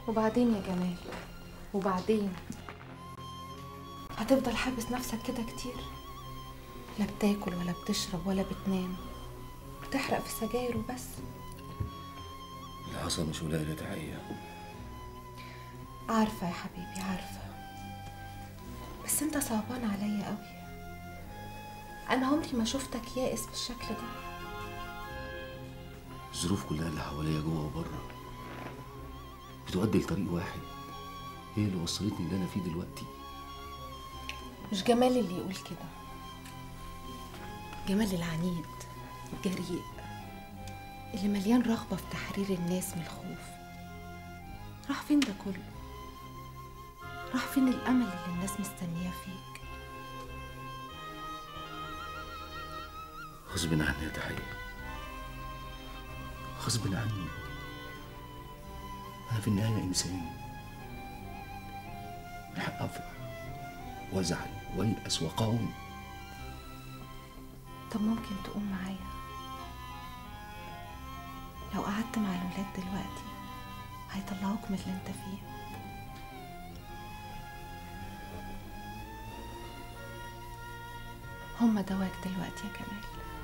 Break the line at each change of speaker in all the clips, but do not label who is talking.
وبعدين يا جمال وبعدين هتفضل حابس نفسك كده كتير لا بتاكل ولا بتشرب ولا بتنام بتحرق في سجاير وبس
اللي حصل مش قليل يا تحية
عارفة يا حبيبي عارفة بس انت صعبان عليا قوي انا عمري ما شفتك يائس بالشكل ده
الظروف كلها اللي حواليا جوه وبره بتؤدي لطريق واحد هي اللي وصلتني اللي انا فيه دلوقتي
مش جمال اللي يقول كده جمال العنيد الجريء اللي مليان رغبة في تحرير الناس من الخوف راح فين ده كله راح فين الأمل اللي الناس مستنياه فيك
غصب عني يا تحية غصب عني أنا في النهاية إنسان من حق أفرح وأزعل وأيأس وأقاوم
طب ممكن تقوم معايا لو قعدت مع الولاد دلوقتي هيطلعوك من اللي انت فيه هما دواك دلوقتي يا كمال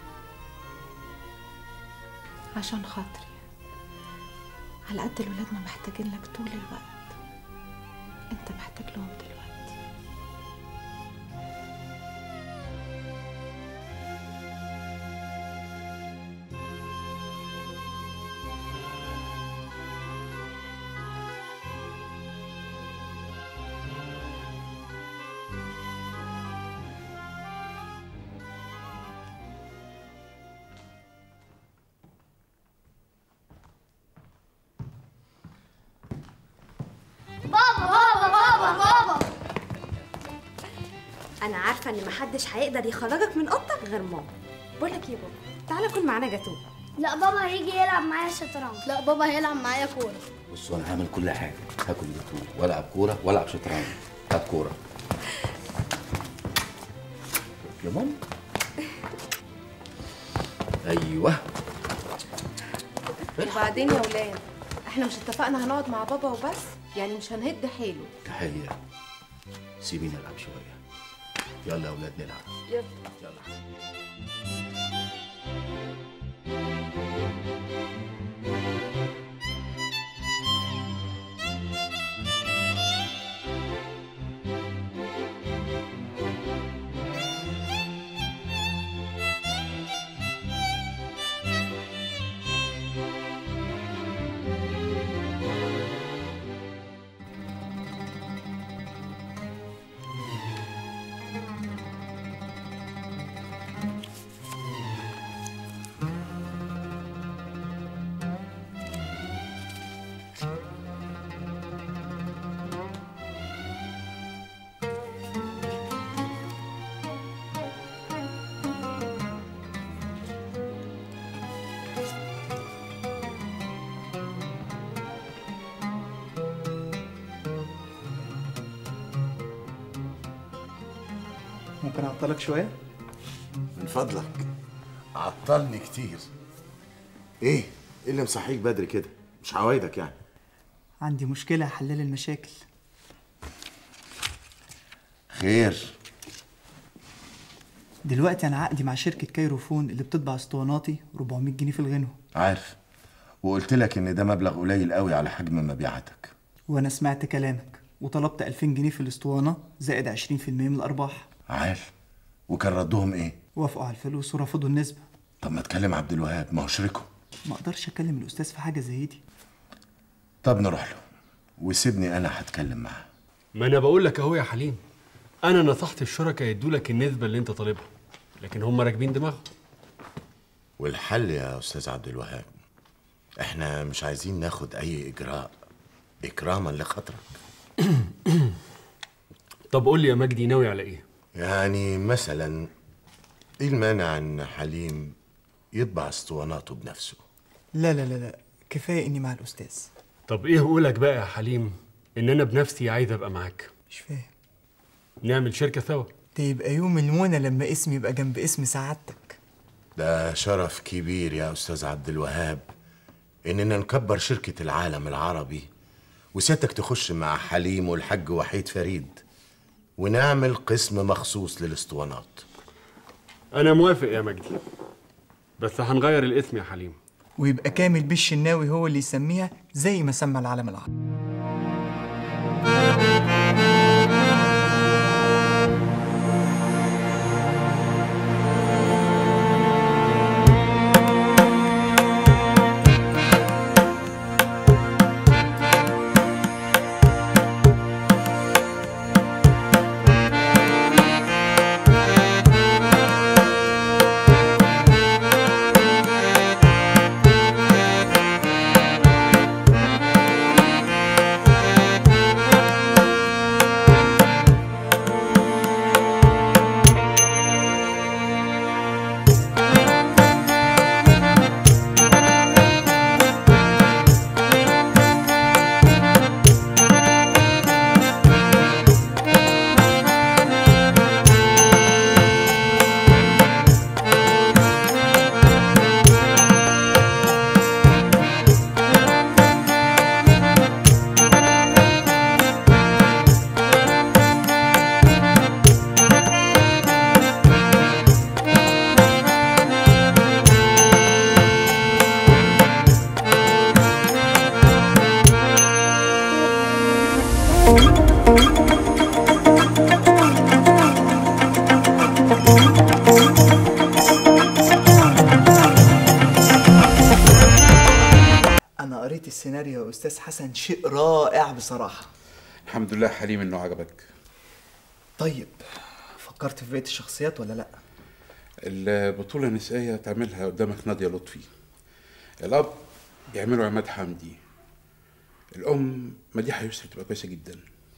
عشان خاطري على قد الولاد ما محتاجين لك طول الوقت انت محتاج لهم دلوقتي
بابا بابا بابا بابا
انا عارفه ان محدش هيقدر يخرجك من اوضتك غير ماما بقول لك ايه يا بابا تعالى كل معانا جاتوه
لا بابا هيجي يلعب معايا شطرنج لا بابا هيلعب معايا كوره
بصوا أنا هعمل كل حاجة هاكل جاتوه وألعب كورة وألعب شطرنج هات كورة يا ماما أيوه
وبعدين يا ولاد احنا مش اتفقنا هنقعد مع بابا وبس يعني مش هنهد حيله
تحية سيبيني ألعب شوية يلا يا أولاد نلعب
يلا
يلا
ممكن اعطلك شويه
من فضلك عطلني كتير ايه ايه اللي مصحيك بدري كده مش عوايدك يعني
عندي مشكله حلال المشاكل
خير
دلوقتي انا عقدي مع شركه كايروفون اللي بتطبع اسطواناتي 400 جنيه في الغنوه
عارف وقلت لك ان ده مبلغ قليل قوي على حجم مبيعاتك
وانا سمعت كلامك وطلبت 2000 جنيه في الاسطوانه زائد 20% من الارباح
عارف وكان ردهم ايه
وافقوا على الفلوس ورفضوا النسبه
طب ما تكلم عبد الوهاب ما هو شريكه
ما اقدرش اكلم الاستاذ في حاجه زي دي
طب نروح له وسيبني انا هتكلم معاه
ما انا بقول لك اهو يا حليم انا نصحت الشركاء يدوا لك النسبه اللي انت طالبها لكن هم راكبين دماغهم
والحل يا استاذ عبد الوهاب احنا مش عايزين ناخد اي اجراء اكراما لخاطرك
طب قول لي يا مجدي ناوي على ايه
يعني مثلا ايه المانع ان حليم يطبع اسطواناته بنفسه
لا لا لا لا كفايه اني مع الاستاذ
طب ايه قولك بقى يا حليم ان انا بنفسي عايز ابقى معاك
مش فاهم
نعمل شركه سوا
ده يبقى يوم المنى لما اسمي يبقى جنب اسم سعادتك
ده شرف كبير يا استاذ عبد الوهاب اننا نكبر شركة العالم العربي وسيادتك تخش مع حليم والحاج وحيد فريد ونعمل قسم مخصوص للاسطوانات
انا موافق يا مجدي بس هنغير الاسم يا حليم
ويبقى كامل بيه الشناوي هو اللي يسميها زي ما سمى العالم العربي انا قريت السيناريو يا استاذ حسن شيء رائع بصراحه
الحمد لله حليم انه عجبك
طيب فكرت في بقيه الشخصيات ولا لا
البطولة النسائية تعملها قدامك نادية لطفي الأب يعمله عماد حمدي الأم مديحة يسري تبقى كويسة جدا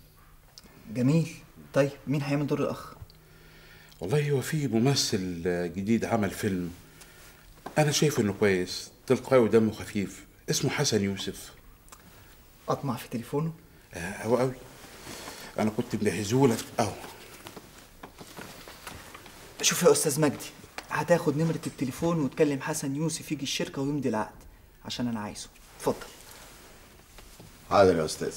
جميل طيب مين هيعمل دور الاخ
والله هو في ممثل جديد عمل فيلم أنا شايفه إنه كويس تلقائي ودمه خفيف اسمه حسن يوسف
اطمع في تليفونه
آه، هو قوي أنا كنت مجهزهولك أهو
شوف يا استاذ مجدي هتاخد نمره التليفون وتكلم حسن يوسف يجي الشركه ويمضي العقد عشان انا عايزه اتفضل
حاضر يا استاذ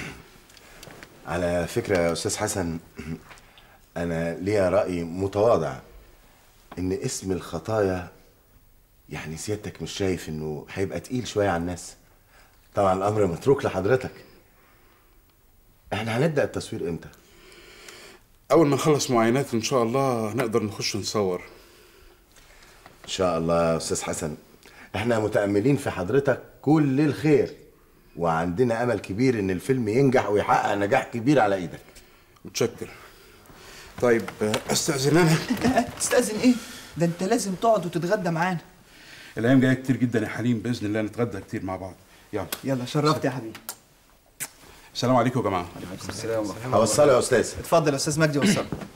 على فكره يا استاذ حسن انا ليا راي متواضع ان اسم الخطايا يعني سيادتك مش شايف انه هيبقى تقيل شويه على الناس طبعا الامر متروك لحضرتك احنا هنبدا التصوير امتى
أول ما نخلص معاينات إن شاء الله نقدر نخش نصور
ان شاء الله يا استاذ حسن احنا متاملين في حضرتك كل الخير وعندنا امل كبير ان الفيلم ينجح ويحقق نجاح كبير على ايدك
متشكر طيب آه، أستأذن أنا
تستأذن ايه ده انت لازم تقعد وتتغدى معانا
الأيام جاية كتير جدا يا حليم بإذن الله نتغدى كتير مع بعض يلا
يلا شرفت يا حبيبي
السلام عليكم يا جماعة
هوصله يا استاذ
اتفضل يا استاذ مجدي وصل